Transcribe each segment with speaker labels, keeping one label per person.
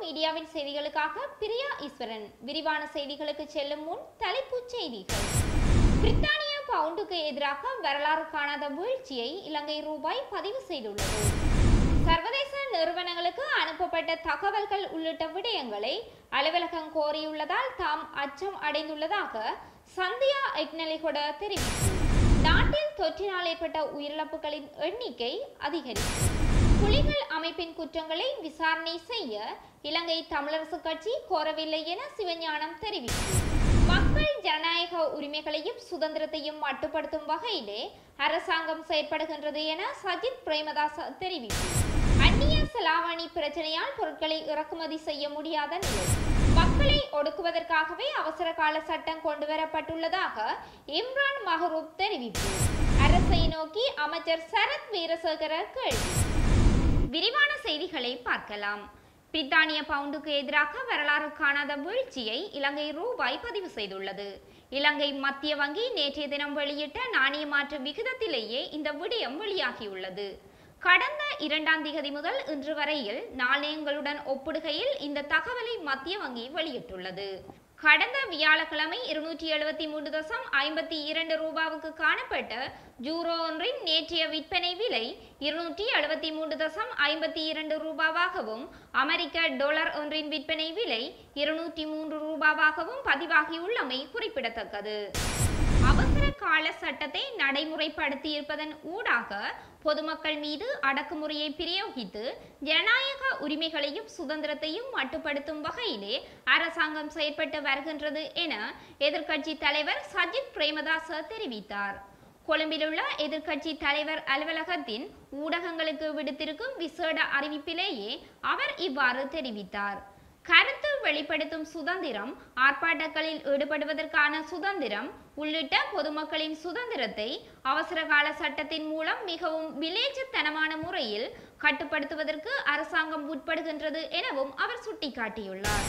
Speaker 1: மீடியாவின் செய்திகளுக்காக பிரியா ஈஸ்வரன் விரிவான செய்திகளுக்கு செல்லும் முன் தலைப்புச் செய்திகள் பிரித்தானிய பவுண்டுக்கு எதிராக வரலாறு காணாத வீழ்ச்சியை இலங்கை ரூபாய் பதிவு செய்துள்ளது சர்வதேச நிறுவனங்களுக்கு அனுப்பப்பட்ட தகவல்கள் உள்ளிட்ட விடயங்களை அலுவலகம் கோரியுள்ளதால் தாம் அச்சம் அடைந்துள்ளதாக சந்தியா எக்னலிகொட தெரிவித்தார் நாட்டில் தொற்றினால் ஏற்பட்ட உயிரிழப்புகளின் எண்ணிக்கை அதிகரிப்பு புலிகள் அமைப்பின் குற்றங்களை விசாரணை செய்ய இலங்கை தமிழரசு கட்சி கோரவில்லை என சிவஞானம் தெரிவித்தார் மக்கள் ஜனநாயக உரிமைகளையும் சுதந்திரத்தையும் மட்டுப்படுத்தும் வகையிலே அரசாங்கம் செயற்படுகின்றது என சஜித் பிரேமதாச தெரிவித்தார் அந்நிய செலாவணி பிரச்சனையால் பொருட்களை இறக்குமதி செய்ய முடியாத நிலை மக்களை ஒடுக்குவதற்காகவே அவசர கால சட்டம் கொண்டுவரப்பட்டுள்ளதாக இம்ரான் மஹரூப் தெரிவிப்பு அரசை நோக்கி அமைச்சர் சரத் வீரசேகர கேள்வி விரிவான செய்திகளை பார்க்கலாம் பிரித்தானிய பவுண்டுக்கு எதிராக வரலாறு காணாத வீழ்ச்சியை இலங்கை ரூபாய் பதிவு செய்துள்ளது இலங்கை மத்திய வங்கி நேற்றைய தினம் வெளியிட்ட நாணய மாற்று விகிதத்திலேயே இந்த விடயம் வெளியாகியுள்ளது கடந்த இரண்டாம் திகதி முதல் இன்று வரையில் நாணயங்களுடன் ஒப்பிடுகையில் இந்த தகவலை மத்திய வங்கி வெளியிட்டுள்ளது கடந்த வியாழக்கிழமை இருநூற்றி எழுபத்தி மூன்று தசம் ஐம்பத்தி இரண்டு ரூபாவுக்கு காணப்பட்ட ஜூரோ ஒன்றின் நேற்றைய விற்பனை விலை இருநூற்றி எழுபத்தி மூன்று தசம் ஐம்பத்தி இரண்டு ரூபாவாகவும் அமெரிக்க டாலர் ஒன்றின் விற்பனை விலை இருநூற்றி மூன்று ரூபாவாகவும் பதிவாகியுள்ளமை குறிப்பிடத்தக்கது அவசர கால சட்டத்தை நடைமுறைப்படுத்தியிருப்பதன் ஊடாக பொதுமக்கள் மீது அடக்குமுறையை பிரயோகித்து ஜனநாயக உரிமைகளையும் சுதந்திரத்தையும் மட்டுப்படுத்தும் வகையிலே அரசாங்கம் செயற்பட்டு வருகின்றது என எதிர்க்கட்சி தலைவர் சஜித் பிரேமதாச தெரிவித்தார் கொழும்பிலுள்ள எதிர்க்கட்சி தலைவர் அலுவலகத்தின் ஊடகங்களுக்கு விடுத்திருக்கும் விசேட அறிவிப்பிலேயே அவர் இவ்வாறு தெரிவித்தார் கருத்து வெளிப்படுத்தும் சுதந்திரம் ஆர்ப்பாட்டங்களில் ஈடுபடுவதற்கான சுதந்திரம் உள்ளிட்ட பொதுமக்களின் சுதந்திரத்தை அவசர கால சட்டத்தின் மூலம் மிகவும் விலேச்சத்தனமான முறையில் கட்டுப்படுத்துவதற்கு அரசாங்கம் உட்படுகின்றது எனவும் அவர் சுட்டிக்காட்டியுள்ளார்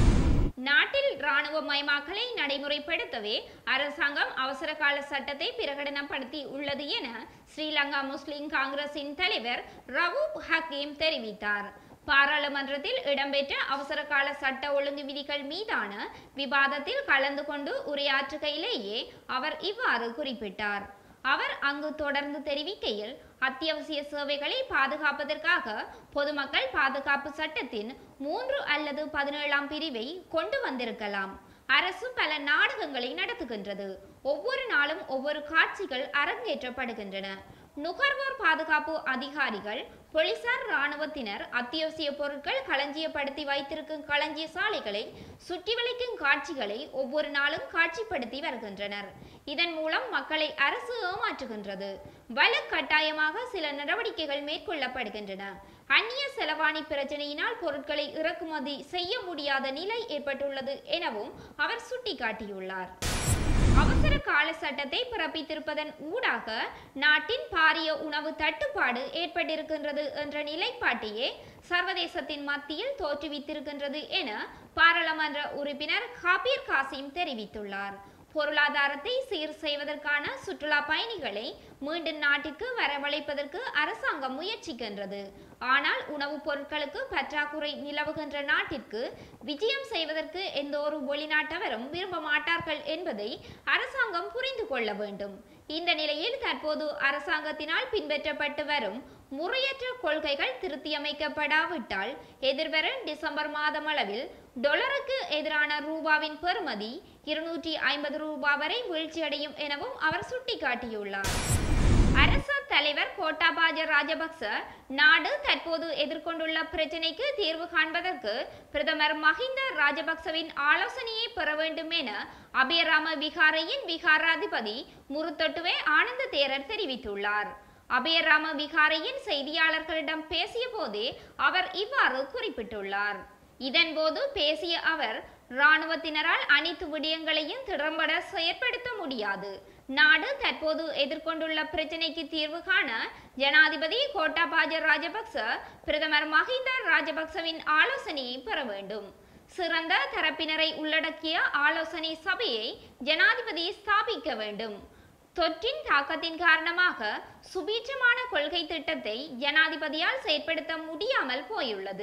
Speaker 1: நாட்டில் இராணுவ மயமாக்கலை நடைமுறைப்படுத்தவே அரசாங்கம் அவசர கால சட்டத்தை பிரகடனப்படுத்தி உள்ளது என ஸ்ரீலங்கா முஸ்லிம் காங்கிரசின் தலைவர் ரவூப் ஹக்கீம் தெரிவித்தார் பாராளுமன்றத்தில் இடம்பெற்ற அவசர கால சட்ட ஒழுங்கு விதிகள் மீதான விவாதத்தில் கலந்து கொண்டு உரையாற்றுகையிலேயே அவர் இவ்வாறு குறிப்பிட்டார் அவர் அங்கு தொடர்ந்து தெரிவிக்கையில் அத்தியாவசிய சேவைகளை பாதுகாப்பதற்காக பொதுமக்கள் பாதுகாப்பு சட்டத்தின் மூன்று அல்லது பதினேழாம் பிரிவை கொண்டு வந்திருக்கலாம் அரசு பல நாடகங்களை நடத்துகின்றது ஒவ்வொரு நாளும் ஒவ்வொரு காட்சிகள் அரங்கேற்றப்படுகின்றன நுகர்வோர் பாதுகாப்பு அதிகாரிகள் போலீசார் இராணுவத்தினர் அத்தியாவசிய பொருட்கள் களஞ்சியப்படுத்தி வைத்திருக்கும் களஞ்சிய சாலைகளை சுற்றி வளைக்கும் காட்சிகளை ஒவ்வொரு நாளும் காட்சிப்படுத்தி வருகின்றனர் இதன் மூலம் மக்களை அரசு ஏமாற்றுகின்றது வலுக்கட்டாயமாக சில நடவடிக்கைகள் மேற்கொள்ளப்படுகின்றன அந்நிய செலவாணி பிரச்சனையினால் பொருட்களை இறக்குமதி செய்ய முடியாத நிலை ஏற்பட்டுள்ளது எனவும் அவர் சுட்டிக்காட்டியுள்ளார் அவசர கால சட்டத்தை பிறப்பித்திருப்பதன் ஊடாக நாட்டின் பாரிய உணவு தட்டுப்பாடு ஏற்பட்டிருக்கின்றது என்ற நிலைப்பாட்டையே சர்வதேசத்தின் மத்தியில் தோற்றுவித்திருக்கின்றது என பாராளுமன்ற உறுப்பினர் ஹபீர் காசிம் தெரிவித்துள்ளார் பொருளாதாரத்தை சீர் செய்வதற்கான சுற்றுலா பயணிகளை மீண்டும் நாட்டிற்கு வரவழைப்பதற்கு அரசாங்கம் முயற்சிக்கின்றது ஆனால் உணவுப் பொருட்களுக்கு பற்றாக்குறை நிலவுகின்ற நாட்டிற்கு விஜயம் செய்வதற்கு எந்த ஒரு வெளிநாட்டவரும் விரும்ப மாட்டார்கள் என்பதை அரசாங்கம் புரிந்து கொள்ள வேண்டும் இந்த நிலையில் தற்போது அரசாங்கத்தினால் பின்பற்றப்பட்டு வரும் முறையற்ற கொள்கைகள் திருத்தியமைக்கப்படாவிட்டால் எதிர்வரும் டிசம்பர் மாதம் அளவில் டொலருக்கு எதிரான ரூபாவின் பெறுமதி இருநூற்றி ஐம்பது ரூபாய் வரை வீழ்ச்சியடையும் எனவும் அவர் சுட்டிக்காட்டியுள்ளார் அரச தலைவர் கோட்டாபாய ராஜபக்ச நாடு தற்போது எதிர்கொண்டுள்ள பிரச்சினைக்கு தீர்வு காண்பதற்கு பிரதமர் மஹிந்த ராஜபக்சவின் ஆலோசனையை பெற வேண்டும் என அபயராம விகாரையின் விகாராதிபதி முருத்தொட்டுவே ஆனந்த தேரர் தெரிவித்துள்ளார் அபயராம விகாரையின் செய்தியாளர்களிடம் பேசிய போதே அவர் இவ்வாறு குறிப்பிட்டுள்ளார் இதன்போது பேசிய அவர் இராணுவத்தினரால் அனைத்து விடயங்களையும் திறம்பட செயற்படுத்த முடியாது நாடு தற்போது எதிர்கொண்டுள்ள பிரச்சினைக்கு தீர்வு காண ஜனாதிபதி கோட்டாபாய ராஜபக்ச பிரதமர் மஹிந்த ராஜபக்சவின் ஆலோசனையை பெற வேண்டும் சிறந்த தரப்பினரை உள்ளடக்கிய ஆலோசனை சபையை ஜனாதிபதி ஸ்தாபிக்க வேண்டும் தொற்றின் தாக்கத்தின் காரணமாக சுபீட்சமான கொள்கை திட்டத்தை ஜனாதிபதியால் செயற்படுத்த முடியாமல் போயுள்ளது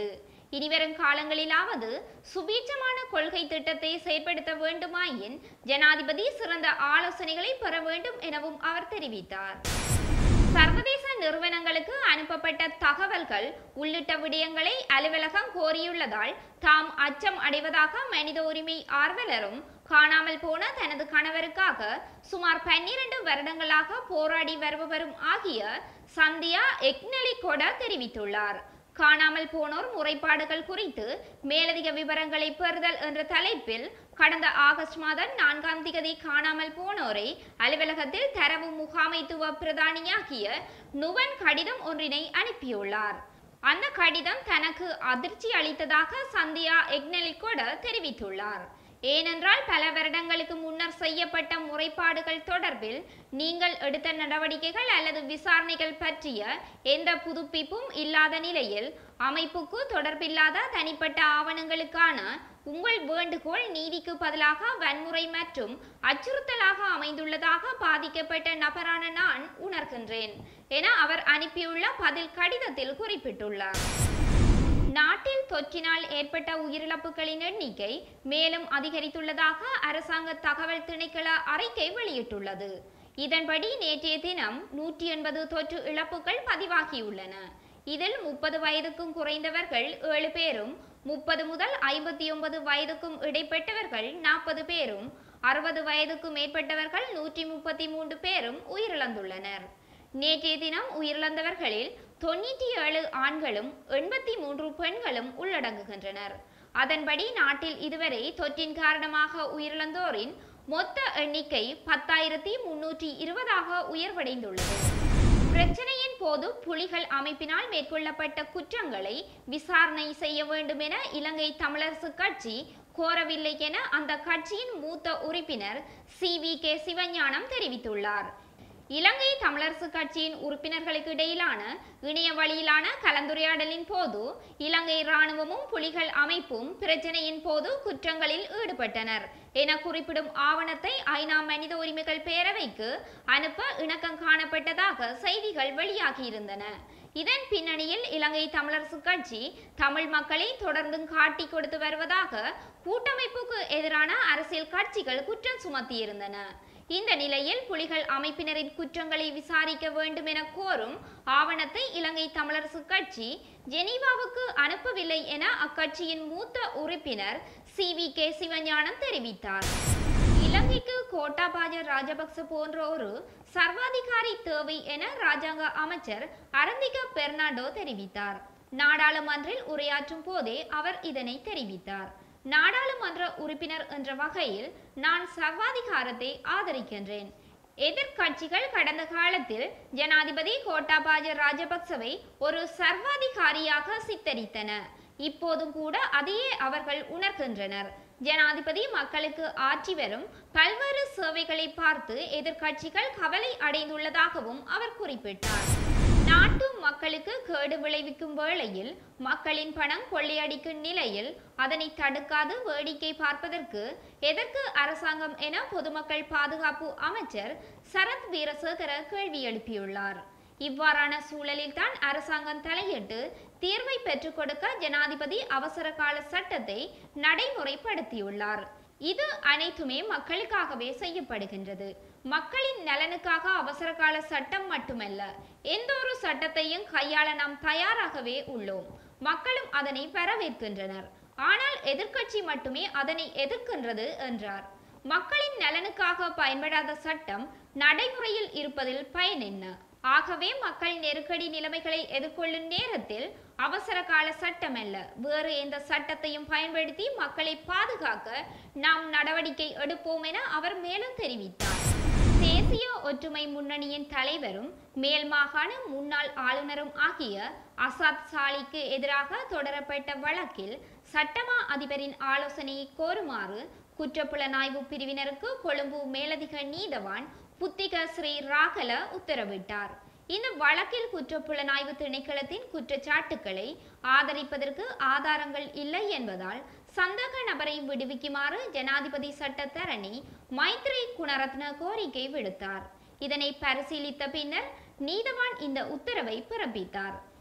Speaker 1: இனிவரும் காலங்களிலாவது சுபீட்சமான கொள்கை திட்டத்தை செயற்படுத்த வேண்டுமாயின் ஜனாதிபதி சிறந்த ஆலோசனைகளை பெற வேண்டும் எனவும் அவர் தெரிவித்தார் சர்வதேச நிறுவனங்களுக்கு அனுப்பப்பட்ட தகவல்கள் உள்ளிட்ட விடயங்களை அலுவலகம் கோரியுள்ளதால் தாம் அச்சம் அடைவதாக மனித உரிமை ஆர்வலரும் காணாமல் போன தனது கணவருக்காக சுமார் பன்னிரண்டு வருடங்களாக போராடி வருபவரும் ஆகிய சந்தியா எக்னலிகொட தெரிவித்துள்ளார் காணாமல் போனோர் முறைப்பாடுகள் குறித்து மேலதிக விவரங்களை பெறுதல் என்ற தலைப்பில் கடந்த ஆகஸ்ட் மாதம் நான்காம் திகதி காணாமல் போனோரை அலுவலகத்தில் தரவு முகாமைத்துவ பிரதானியாகிய நுவன் கடிதம் ஒன்றினை அனுப்பியுள்ளார் அந்த கடிதம் தனக்கு அதிர்ச்சி அளித்ததாக சந்தியா எக்னலிகொட தெரிவித்துள்ளார் ஏனென்றால் பல வருடங்களுக்கு முன்னர் செய்யப்பட்ட முறைப்பாடுகள் தொடர்பில் நீங்கள் எடுத்த நடவடிக்கைகள் அல்லது விசாரணைகள் பற்றிய எந்த புதுப்பிப்பும் இல்லாத நிலையில் அமைப்புக்கு தொடர்பில்லாத தனிப்பட்ட ஆவணங்களுக்கான உங்கள் வேண்டுகோள் நீதிக்கு பதிலாக வன்முறை மற்றும் அச்சுறுத்தலாக அமைந்துள்ளதாக பாதிக்கப்பட்ட நபரான நான் உணர்கின்றேன் என அவர் அனுப்பியுள்ள பதில் கடிதத்தில் குறிப்பிட்டுள்ளார் நாட்டில் தொற்றினால் ஏற்பட்ட உயிரிழப்புகளின் எண்ணிக்கை மேலும் அதிகரித்துள்ளதாக அரசாங்க தகவல் திணைக்கள அறிக்கை வெளியிட்டுள்ளது இதன்படி நேற்றைய தினம் நூற்றி எண்பது தொற்று இழப்புகள் பதிவாகியுள்ளன இதில் முப்பது வயதுக்கும் குறைந்தவர்கள் ஏழு பேரும் முப்பது முதல் ஐம்பத்தி ஒன்பது வயதுக்கும் இடைப்பட்டவர்கள் நாற்பது பேரும் அறுபது வயதுக்கும் மேற்பட்டவர்கள் நூற்றி முப்பத்தி மூன்று பேரும் உயிரிழந்துள்ளனர் நேற்றைய தினம் உயிரிழந்தவர்களில் தொண்ணூற்றி ஏழு ஆண்களும் எண்பத்தி மூன்று பெண்களும் உள்ளடங்குகின்றனர் அதன்படி நாட்டில் இதுவரை தொற்றின் காரணமாக உயிரிழந்தோரின் மொத்த எண்ணிக்கை பத்தாயிரத்தி முன்னூற்றி இருபதாக உயர்வடைந்துள்ளது பிரச்சனையின் போது புலிகள் அமைப்பினால் மேற்கொள்ளப்பட்ட குற்றங்களை விசாரணை செய்ய வேண்டும் என இலங்கை தமிழரசு கட்சி கோரவில்லை என அந்த கட்சியின் மூத்த உறுப்பினர் சி வி கே சிவஞானம் தெரிவித்துள்ளார் இலங்கை தமிழரசு கட்சியின் உறுப்பினர்களுக்கு இடையிலான இணைய வழியிலான கலந்துரையாடலின் போது இலங்கை இராணுவமும் புலிகள் அமைப்பும் பிரச்சனையின் போது குற்றங்களில் ஈடுபட்டனர் என குறிப்பிடும் ஆவணத்தை ஐநா மனித உரிமைகள் பேரவைக்கு அனுப்ப இணக்கம் காணப்பட்டதாக செய்திகள் வெளியாகியிருந்தன இதன் பின்னணியில் இலங்கை தமிழரசு கட்சி தமிழ் மக்களை தொடர்ந்து காட்டி கொடுத்து வருவதாக கூட்டமைப்புக்கு எதிரான அரசியல் கட்சிகள் குற்றம் சுமத்தியிருந்தன இந்த நிலையில் புலிகள் அமைப்பினரின் குற்றங்களை விசாரிக்க வேண்டும் என கோரும் ஆவணத்தை இலங்கை தமிழரசு கட்சி ஜெனீவாவுக்கு அனுப்பவில்லை என அக்கட்சியின் மூத்த உறுப்பினர் சி வி கே சிவஞானம் தெரிவித்தார் இலங்கைக்கு கோட்டாபாய ராஜபக்ச போன்ற ஒரு சர்வாதிகாரி தேவை என ராஜாங்க அமைச்சர் அரந்திக பெர்னாண்டோ தெரிவித்தார் நாடாளுமன்றில் உரையாற்றும் போதே அவர் இதனை தெரிவித்தார் நாடாளுமன்ற உறுப்பினர் என்ற வகையில் நான் சர்வாதிகாரத்தை ஆதரிக்கின்றேன் எதிர்க்கட்சிகள் கடந்த காலத்தில் ஜனாதிபதி கோட்டாபாய ராஜபக்சவை ஒரு சர்வாதிகாரியாக சித்தரித்தன இப்போதும் கூட அதையே அவர்கள் உணர்கின்றனர் ஜனாதிபதி மக்களுக்கு ஆற்றி வரும் பல்வேறு சேவைகளை பார்த்து எதிர்க்கட்சிகள் கவலை அடைந்துள்ளதாகவும் அவர் குறிப்பிட்டார் நாட்டு மக்களுக்கு கேடு விளைவிக்கும் வேளையில் மக்களின் பணம் கொள்ளையடிக்கும் நிலையில் அதனை தடுக்காது வேடிக்கை பார்ப்பதற்கு எதற்கு அரசாங்கம் என பொதுமக்கள் பாதுகாப்பு அமைச்சர் சரத் வீரசேகர கேள்வி எழுப்பியுள்ளார் இவ்வாறான சூழலில் தான் அரசாங்கம் தலையிட்டு தீர்வை பெற்றுக் கொடுக்க ஜனாதிபதி அவசர கால சட்டத்தை நடைமுறைப்படுத்தியுள்ளார் இது அனைத்துமே மக்களுக்காகவே செய்யப்படுகின்றது மக்களின் நலனுக்காக அவசர கால சட்டம் மட்டுமல்ல எந்த ஒரு சட்டத்தையும் கையாள நாம் தயாராகவே உள்ளோம் மக்களும் அதனை வரவேற்கின்றனர் ஆனால் எதிர்க்கட்சி மட்டுமே அதனை எதிர்க்கின்றது என்றார் மக்களின் நலனுக்காக பயன்படாத சட்டம் நடைமுறையில் இருப்பதில் பயன் என்ன ஆகவே மக்கள் நெருக்கடி நிலைமைகளை எதிர்கொள்ளும் நேரத்தில் அவசர கால சட்டம் அல்ல வேறு எந்த சட்டத்தையும் பயன்படுத்தி மக்களை பாதுகாக்க நாம் நடவடிக்கை எடுப்போம் என அவர் மேலும் தெரிவித்தார் தேசிய ஒற்றுமை முன்னணியின் தலைவரும் மேல் மாகாண முன்னாள் ஆளுநரும் ஆகிய அசாத் சாலிக்கு எதிராக தொடரப்பட்ட வழக்கில் சட்டமா அதிபரின் ஆலோசனையை கோருமாறு குற்றப்புலனாய்வு பிரிவினருக்கு கொழும்பு மேலதிக நீதவான் புத்திக ஸ்ரீ ராகல உத்தரவிட்டார் இந்த வழக்கில் குற்றப்புலனாய்வு திணைக்களத்தின் குற்றச்சாட்டுக்களை ஆதரிப்பதற்கு ஆதாரங்கள் இல்லை என்பதால் சந்தேக நபரை விடுவிக்குமாறு ஜனாதிபதி சட்டத்தரணி மைத்ரி குணரத்ன கோரிக்கை விடுத்தார் இதனை பரிசீலித்த பின்னர் நீதவான் இந்த உத்தரவை பிறப்பித்தார்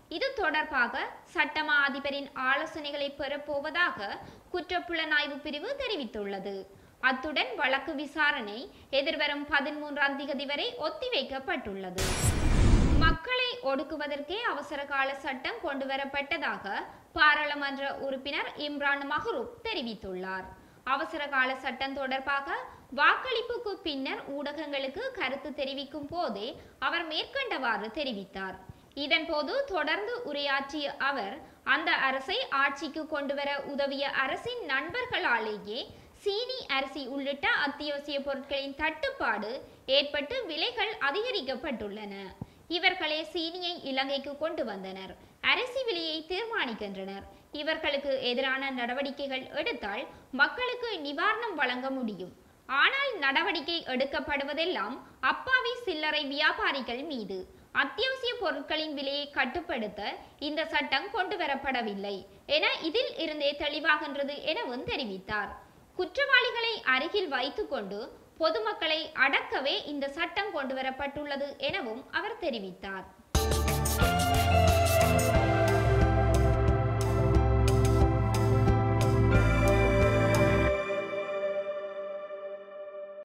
Speaker 1: இது தொடர்பாக சட்டமா அதிபரின் ஆலோசனைகளை பெறப்போவதாக குற்றப்புலனாய்வு பிரிவு தெரிவித்துள்ளது அத்துடன் வழக்கு விசாரணை எதிர்வரும் பதிமூன்றாம் திகதி வரை ஒத்திவைக்கப்பட்டுள்ளது மக்களை ஒடுக்குவதற்கே அவசர கால சட்டம் கொண்டுவரப்பட்டதாக பாராளுமன்ற உறுப்பினர் இம்ரான் மஹ்ரூப் தெரிவித்துள்ளார் அவசர கால சட்டம் தொடர்பாக வாக்களிப்புக்கு பின்னர் ஊடகங்களுக்கு கருத்து தெரிவிக்கும் போதே அவர் மேற்கண்டவாறு தெரிவித்தார் இதன்போது தொடர்ந்து உரையாற்றிய அவர் அந்த அரசை ஆட்சிக்கு கொண்டுவர உதவிய அரசின் நண்பர்களாலேயே சீனி அரிசி உள்ளிட்ட அத்தியாவசிய பொருட்களின் தட்டுப்பாடு ஏற்பட்டு விலைகள் அதிகரிக்கப்பட்டுள்ளன இவர்களே சீனியை இலங்கைக்கு கொண்டு வந்தனர் அரிசி விலையை தீர்மானிக்கின்றனர் இவர்களுக்கு எதிரான நடவடிக்கைகள் எடுத்தால் மக்களுக்கு நிவாரணம் வழங்க முடியும் ஆனால் நடவடிக்கை எடுக்கப்படுவதெல்லாம் அப்பாவி சில்லறை வியாபாரிகள் மீது அத்தியாவசிய பொருட்களின் விலையை கட்டுப்படுத்த இந்த சட்டம் கொண்டு வரப்படவில்லை என இதில் இருந்தே தெளிவாகின்றது எனவும் தெரிவித்தார் குற்றவாளிகளை அருகில் வைத்துக்கொண்டு பொதுமக்களை அடக்கவே இந்த சட்டம் கொண்டுவரப்பட்டுள்ளது எனவும் அவர் தெரிவித்தார்